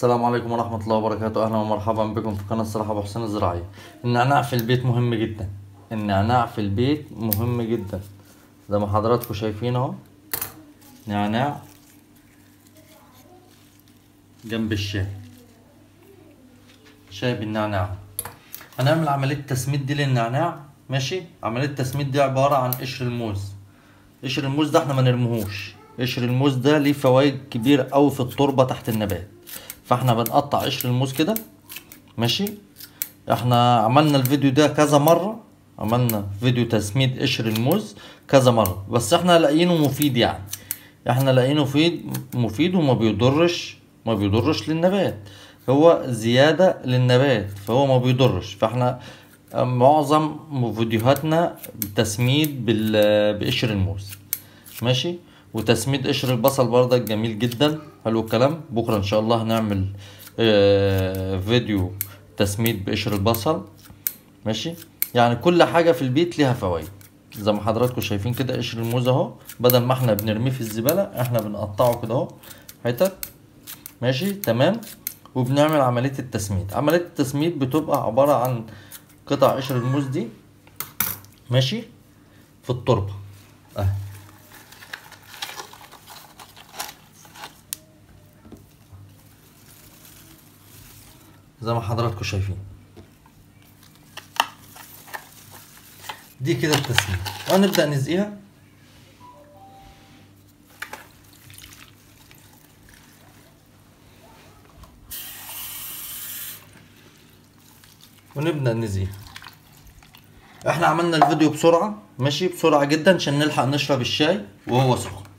السلام عليكم ورحمة الله وبركاته أهلا ومرحبا بكم في قناة صلاح أبو حسين الزراعية النعناع في البيت مهم جدا النعناع في البيت مهم جدا زي ما حضراتكم شايفين اهو نعناع جنب الشاي شاي بالنعناع هنعمل عملية تسميد دي للنعناع ماشي عملية التسميد دي عبارة عن قشر الموز قشر الموز ده احنا ما نرميهوش قشر الموز ده ليه فوائد كبيرة أوي في التربة تحت النبات فاحنا بنقطع قشر الموز كده ماشي احنا عملنا الفيديو ده كذا مرة عملنا فيديو تسميد قشر الموز كذا مرة بس احنا لاقيينه مفيد يعني احنا لاقيينه مفيد مفيد وما بيضرش ما بيضرش للنبات هو زيادة للنبات فهو ما بيضرش فاحنا معظم فيديوهاتنا تسميد بال- بقشر الموز ماشي وتسميد قشر البصل برضك جميل جدا حلو الكلام بكره ان شاء الله هنعمل آه، فيديو تسميد بقشر البصل ماشي يعني كل حاجه في البيت ليها فوائد زي ما حضراتكم شايفين كده قشر الموز اهو بدل ما احنا بنرميه في الزباله احنا بنقطعه كده اهو حتت ماشي تمام وبنعمل عمليه التسميد عمليه التسميد بتبقى عباره عن قطع قشر الموز دي ماشي في التربه اهي زي ما حضراتكم شايفين دي كده التسميد وهنبدأ نزقيها ونبدأ نزقيها احنا عملنا الفيديو بسرعة ماشي بسرعة جدا عشان نلحق نشرب الشاي وهو سخن